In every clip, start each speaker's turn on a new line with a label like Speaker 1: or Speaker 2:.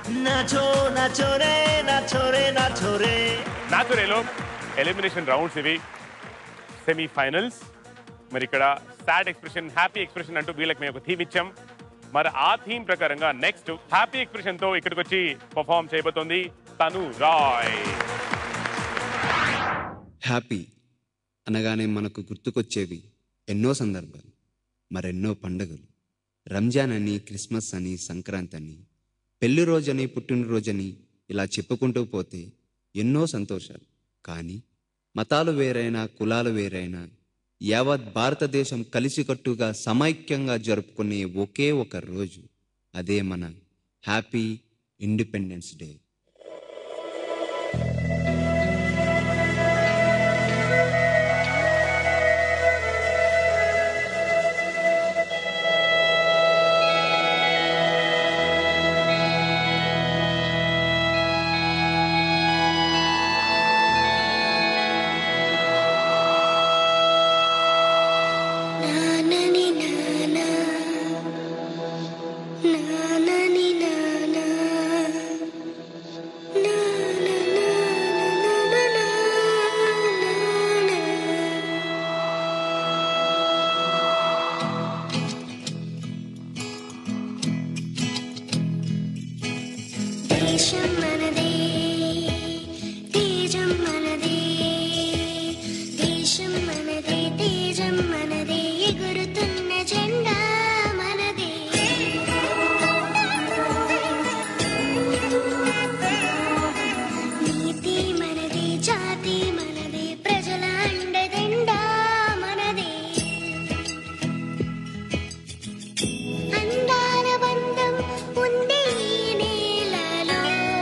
Speaker 1: नाचो नाचो रे नाचो रे नाचो रे
Speaker 2: నాచురేలో ఎలిమినేషన్ రౌండ్స్ ఇవి సెమీఫైనల్స్ మరి ఇక్కడ సాడ్ ఎక్స్ప్రెషన్ హ్యాపీ ఎక్స్ప్రెషన్ అంటూ వీళ్ళకి మేము ఒక థీమ్ ఇచ్చాం మరి ఆ థీమ్ ప్రకారంగా నెక్స్ట్ హ్యాపీ ఎక్స్ప్రెషన్ తో ఇక్కడికి వచ్చి పర్ఫామ్ చేయబోతోంది తను రాయ్
Speaker 3: హ్యాపీ అనగానే మనకు గుర్తుకొచ్చేవి ఎన్నో సందర్భాలు మరెన్నో పండుగలు రంజాన్ అని క్రిస్మస్ అని సంక్రాంతి అని పెళ్లి రోజని పుట్టినరోజని ఇలా చెప్పుకుంటూ పోతే ఎన్నో సంతోషాలు కానీ మతాలు వేరైనా కులాలు వేరైనా యావత్ భారతదేశం కలిసికట్టుగా సమైక్యంగా జరుపుకునే ఒకే ఒక రోజు అదే మన హ్యాపీ ఇండిపెండెన్స్ డే
Speaker 4: నానని నానా నానని నానా నానా నానా దేశం మనదే తేజం మనదే దేశం మనదే తేజం మనదే ఎగురుతున్న జెండా మనదే నీతి మనదే జాతి మనదే ప్రజల అండదండా మనదే అందాల బంధం ఉంది ఈ నేలలో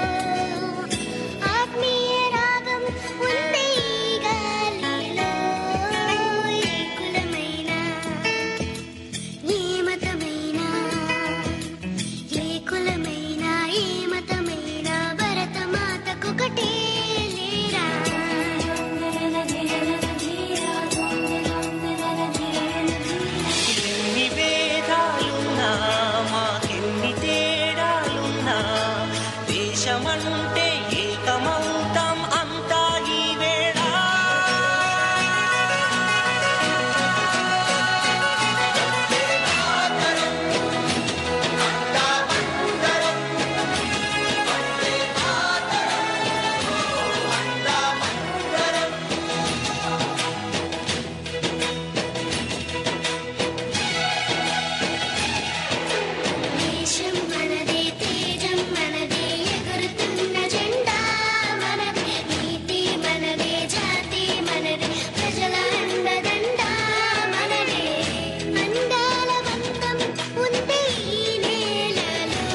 Speaker 4: ఆత్మీయ రాగం ఉంది ఈ గాలిలో ఏ కులమైనా ఏ మతమైనా ఏ కులమైనా ఏ మతమైనా భరతమాతకొకటే లేరా
Speaker 1: ఎన్ని భేదాలున్నా మాకెన్ని తేడాలున్నా దేశమంటే ఏకమౌతాం అంతా ఈ వేళ
Speaker 4: దేశం మనదే తేజం మనదే ఎగురుతున్న జెండా మనదే నీతి మనదే జాతి మనదే ప్రజల అండదండా మనదే అందాల బంధం ఉంది ఈ నేలలో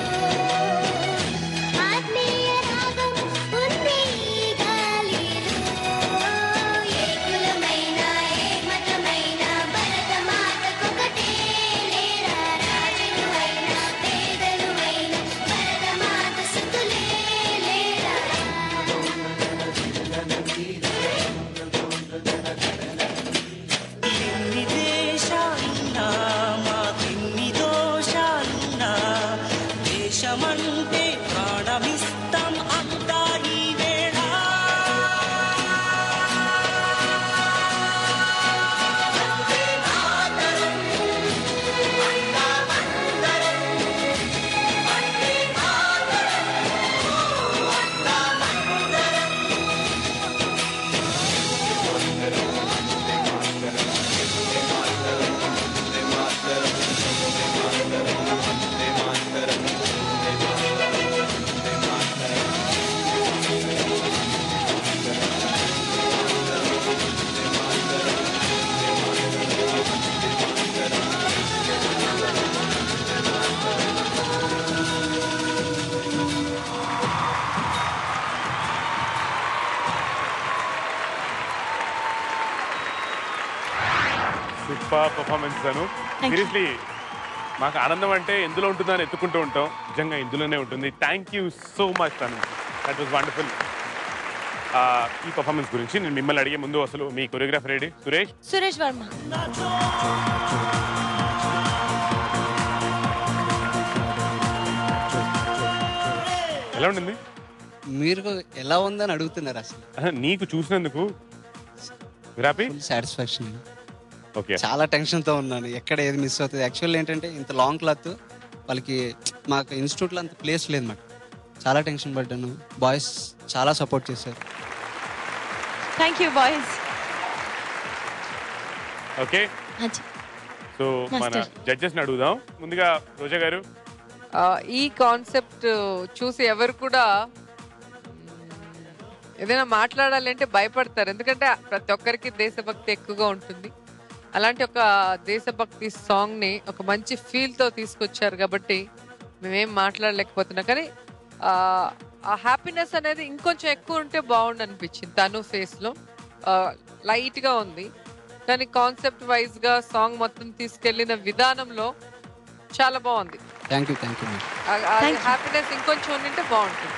Speaker 4: ఆత్మీయ రాగం ఉంది ఈ గాలిలో ఏ కులమైనా ఏ మతమైనా భరతమాతకొకటే లేరా రాజులు అయినా పేదలు అయినా భరతమాత సుతులే లేరా
Speaker 1: ఎన్ని దేశాలున్నా మాకెన్ని దోషాలున్నా దేశమంటే ప్రాణమిస్తాం అంతా ఈ వేళ
Speaker 2: సూపర్ పర్ఫార్మెన్స్ అను సీరియస్లీ మాకు ఆనందం అంటే ఎందులో ఉంటుందని ఎత్తుకుంటూ ఉంటాం నిజంగా ఇందులోనే ఉంటుంది థ్యాంక్ యూ సో మచ్ తను దట్ వాస్ వండర్ఫుల్ ఈ పర్ఫార్మెన్స్ గురించి నేను మిమ్మల్ని అడిగే ముందు అసలు మీ కొరియోగ్రాఫర్ రెడీ సురేష్
Speaker 5: సురేష్ వర్మ
Speaker 2: ఎలా ఉండింది
Speaker 5: మీరు ఎలా ఉందని అడుగుతున్నారు అసలు
Speaker 2: ఆహా, నీకు చూసినందుకు హ్యాపీ
Speaker 5: ఫుల్ సాటిస్ఫాక్షన్
Speaker 2: ఓకే
Speaker 5: చాలా టెన్షన్తో ఉన్నాను ఎక్కడ ఏది మిస్ అవుతుంది యాక్చువల్ ఏంటంటే ఇంత లాంగ్ క్లాత్ వాళ్ళకి మాకు ఇన్స్టిట్యూట్లో అంత ప్లేస్ లేదు మాట చాలా టెన్షన్ పడ్డాను బాయ్స్ చాలా సపోర్ట్ చేశారు
Speaker 6: thank you boys
Speaker 2: okay so మన
Speaker 6: Master.
Speaker 2: జడ్జెస్ ని అడుగుదాం ముందుగా రోజా గారు
Speaker 7: ఆ, ఈ కాన్సెప్ట్ చూసి ఎవరు కూడా మ్, ఏదైనా మాట్లాడాలంటే భయపడతారు ఎందుకంటే ప్రతి ఒక్కరికి దేశభక్తి ఎక్కువగా ఉంటుంది అలాంటి ఒక దేశభక్తి సాంగ్ ని ఒక మంచి ఫీల్ తో తీసుకొచ్చారు కాబట్టి మేమేం మాట్లాడలేకపోతున్నాం కానీ ఆ, ఆ హ్యాపీనెస్ అనేది ఇంకొంచెం ఎక్కువ ఉంటే బాగుండు అనిపించింది తను ఫేస్ లో లైట్ గా ఉంది కానీ కాన్సెప్ట్ వైజ్ గా సాంగ్ మొత్తం తీసుకెళ్లిన విధానంలో చాలా బాగుంది
Speaker 5: thank you thank you
Speaker 6: Thank you.
Speaker 7: Happiness ఇంకొంచెం ఉండింటే బాగుంటుంది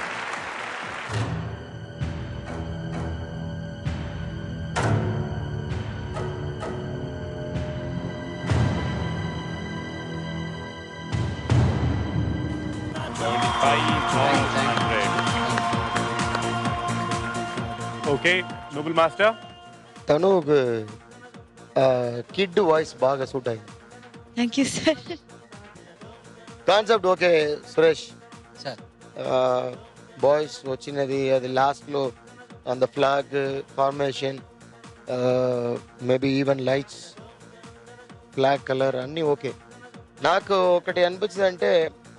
Speaker 2: ఓకే నోబుల్ మాస్టర్
Speaker 8: తను కిడ్ వాయిస్ బాగా సూట్ అయింది
Speaker 6: thank you sir
Speaker 8: concept okay Suresh
Speaker 5: sir
Speaker 8: boys వచ్చినది అది లాస్ట్లో on the flag formation maybe even lights flag colour అన్నీ ఓకే నాకు ఒకటి అనిపించింది అంటే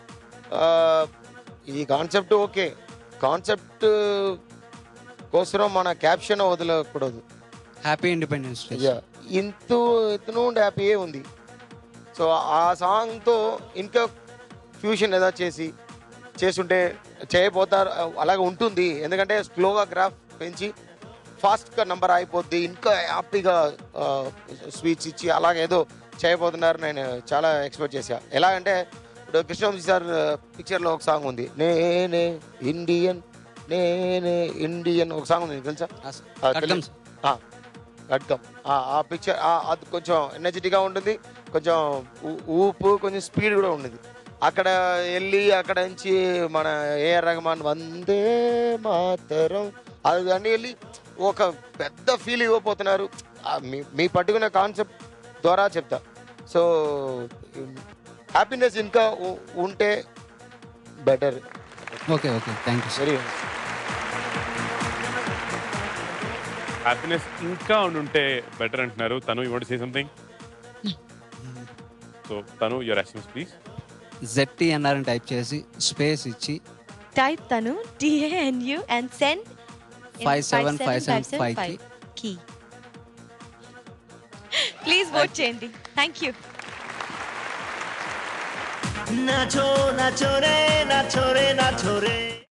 Speaker 8: ఈ కాన్సెప్ట్ ఓకే కాన్సెప్ట్ కోసం మన క్యాప్షన్ వదలకూడదు
Speaker 5: హ్యాపీ ఇండిపెండెన్స్ డే
Speaker 8: యా ఇంత ఇతను హ్యాపీయే ఉంది సో ఆ సాంగ్తో ఇంకా ఫ్యూషన్ ఏదో చేసి చేస్తుంటే చేయబోతారు అలాగే ఉంటుంది ఎందుకంటే స్లోగా గ్రాఫ్ పెంచి ఫాస్ట్గా నంబర్ అయిపోద్ది ఇంకా హ్యాపీగా స్వీట్స్ ఇచ్చి అలాగే ఏదో చేయబోతున్నారు నేను చాలా ఎక్స్పెక్ట్ చేశా ఎలా అంటే ఇప్పుడు కృష్ణవంశీ సార్ పిక్చర్లో ఒక సాంగ్ ఉంది నేనే ఇండియన్ నేనే ఇండియన్ ఒక సాంగ్ ఉంది నీకు తెలుసా ఆ,
Speaker 5: ఖడ్గం
Speaker 8: తెలు- ఆ, ఖడ్గం ఆ, ఆ పిక్చర్ అది కొంచెం ఎనర్జెటిక్గా ఉంటుంది కొంచెం ఊ- ఊపు కొంచెం స్పీడ్ కూడా ఉంటుంది అక్కడ వెళ్ళి అక్కడ నుంచి మన ఏఆర్ రహమాన్ వందే మాతరం అది అన్నీ వెళ్ళి ఒక పెద్ద ఫీల్ ఇవ్వబోతున్నారు ఆ, మీ మీ పట్టుకున్న కాన్సెప్ట్ ద్వారా చెప్తా సో హ్యాపీనెస్ ఇంకా ఉ- ఉంటే better
Speaker 5: okay okay thank you sir
Speaker 8: very
Speaker 2: happiness ఇంకా ఉండుంటే బెటర్ అంటున్నారు తను you want say something so తను యువర్ ఎస్ఎంఎస్ ప్లీజ్
Speaker 5: జెడ్టీఎన్ఆర్ అని టైప్ చేసి స్పేస్ ఇచ్చి
Speaker 6: టైప్ తను TANU and send
Speaker 5: five seven five seven five కి
Speaker 6: కి ప్లీజ్ ఓట్ చేయండి థ్యాంక్ యూ
Speaker 1: নাচো নাচো রে নাচো রে নাচো রে